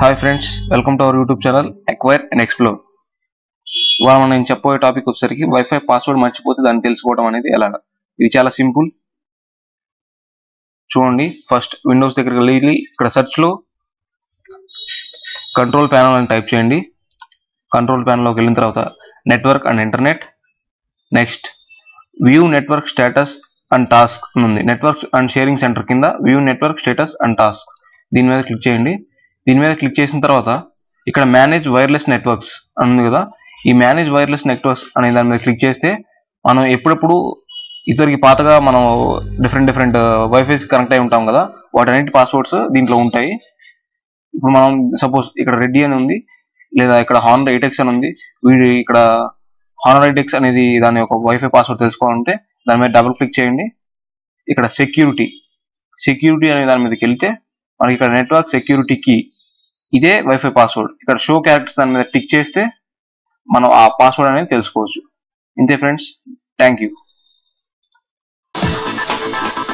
hi friends welcome to our YouTube channel acquire and explore ఇవాళ మనం నేను చెప్పబోయే టాపిక్ వచ్చేసరికి వైఫై పాస్వర్డ్ మర్చిపోతే దాన్ని తెలుసుకోవడం అనేది ఎలాగా ఇది చాలా సింపుల్ చూడండి ఫస్ట్ విండోస్ దగ్గరికి వెళ్ళి ఇక్కడ సెర్చ్ లో కంట్రోల్ ప్యానల్ అని టైప్ చేయండి కంట్రోల్ ప్యానల్లోకి వెళ్ళిన తర్వాత network and internet next view network status and task ఉంది నెట్వర్క్ అండ్ షేరింగ్ సెంటర్ కింద view network status and task దీని మీద క్లిక్ చేయండి దీని మీద క్లిక్ చేసిన తర్వాత ఇక్కడ మేనేజ్ వైర్లెస్ నెట్వర్క్స్ అని ఉంది కదా ఈ మేనేజ్ వైర్లెస్ నెట్వర్క్స్ అనే దాని మీద క్లిక్ చేస్తే మనం ఎప్పుడెప్పుడు ఇద్దరికి పాతగా మనం డిఫరెంట్ డిఫరెంట్ వైఫైస్ కనెక్ట్ అయి ఉంటాం కదా వాటన్నిటి పాస్వర్డ్స్ దీంట్లో ఉంటాయి ఇప్పుడు మనం సపోజ్ ఇక్కడ రెడ్డి అని ఉంది లేదా ఇక్కడ హానర్ ఎయిటెక్స్ అని ఉంది వీడి ఇక్కడ హానర్ ఎయిటెక్స్ అనేది దాని యొక్క వైఫై పాస్వర్డ్ తెలుసుకోవాలంటే దాని మీద డబుల్ క్లిక్ చేయండి ఇక్కడ సెక్యూరిటీ సెక్యూరిటీ అనే దాని మీదకి వెళ్తే మనకి ఇక్కడ నెట్వర్క్ సెక్యూరిటీ కీ ఇదే వైఫై పాస్వర్డ్ ఇక్కడ షో క్యారెక్టర్స్ దాని మీద టిక్ చేస్తే మనం ఆ పాస్వర్డ్ అనేది తెలుసుకోవచ్చు ఇంతే ఫ్రెండ్స్ థ్యాంక్ యూ